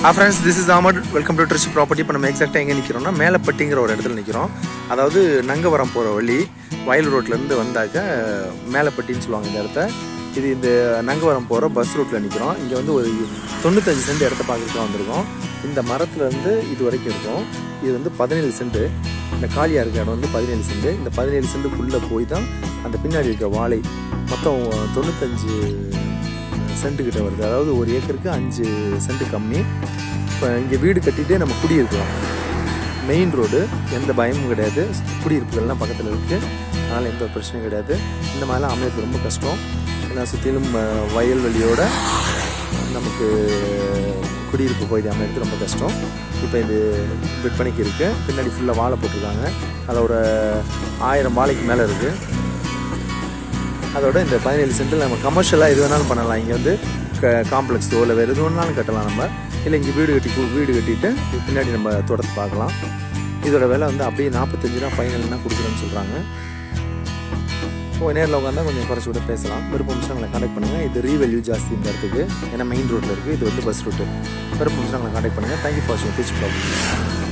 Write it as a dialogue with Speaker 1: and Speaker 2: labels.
Speaker 1: ah friends this is Ahmed welcome to ட்ரிச் property இப்போ நம்ம எக்ஸாக்டாக எங்கே நிற்கிறோம்னா மேலப்பட்டிங்கிற ஒரு இடத்துல நிற்கிறோம் அதாவது நங்கவரம் போகிற வழி வயல் ரோட்லேருந்து வந்தாக்க மேலப்பட்டின்னு சொல்லுவாங்க இந்த இடத்த இது இந்த நங்கவரம் போகிற பஸ் ரூட்டில் நிற்கிறோம் இங்கே வந்து ஒரு தொண்ணூத்தஞ்சு சென்ட் இடத்த பார்க்குறதுக்கு வந்திருக்கோம் இந்த மரத்துலேருந்து இது வரைக்கும் இருக்கும் இது வந்து பதினேழு சென்ட் இந்த காலியாக இருக்க இடம் வந்து பதினேழு சென்ட் இந்த பதினேழு சென்ட்டுக்குள்ளே போய் தான் அந்த பின்னாடி இருக்க வாழை மொத்தம் தொண்ணூத்தஞ்சு சென்ட் கிட்ட வருது அதாவது ஒரு ஏக்கருக்கு அஞ்சு சென்ட் கம்மி இப்போ இங்கே வீடு கட்டிட்டு நம்ம குடியிருக்கலாம் மெயின் ரோடு எந்த பயமும் கிடையாது குடியிருப்புகள்லாம் பக்கத்தில் இருக்குது அதனால் எந்த ஒரு பிரச்சனையும் கிடையாது இந்த மாதிரிலாம் அமையறது ரொம்ப கஷ்டம் ஏன்னா சுற்றிலும் அஹ், வயல்வெளியோட நமக்கு குடியிருப்பு பகுதி அமைகிறது ரொம்ப கஷ்டம் இப்போ இது விற்பனைக்கு இருக்குது பின்னாடி ஃபுல்லாக வாழை போட்டிருக்காங்க அதோட ஆயிரம் வாழைக்கு மேலே இருக்குது அதோட இந்த பதினேழு சென்டில் நம்ம கமர்ஷியலாக எது வேணாலும் பண்ணலாம் இங்கே வந்து க காம்ப்ளெக்ஸோ இல்லை வேறு எது வேணாலும் கட்டலாம் நம்ம இல்லை இங்கே வீடு கட்டி கு- வீடு கட்டிட்டு பின்னாடி நம்ம தோட்டத்தை பார்க்கலாம் இதோட விலை வந்து அப்படியே நாற்பத்தஞ்சு ரூபா ஃபைனல்னா கொடுக்குறேன்னு சொல்கிறாங்க இப்போ நேரில் உட்காந்தா கொஞ்சம் குறைச்சி கூட பேசலாம் விருப்பம் எங்களை கான்டாக்ட் பண்ணுங்கள் இது ரீவெல்யூ ஜாஸ்தி இந்த இடத்துக்கு ஏன்னா மெயின் ரோட்டில் இருக்குது இது வந்து பஸ் ரூட்டு விருப்பம் எங்களை கான்டாக்ட் பண்ணுங்கள் தேங்க்யூ ஃபார் வாட்சிங் டீச் ப்ராப்ளம்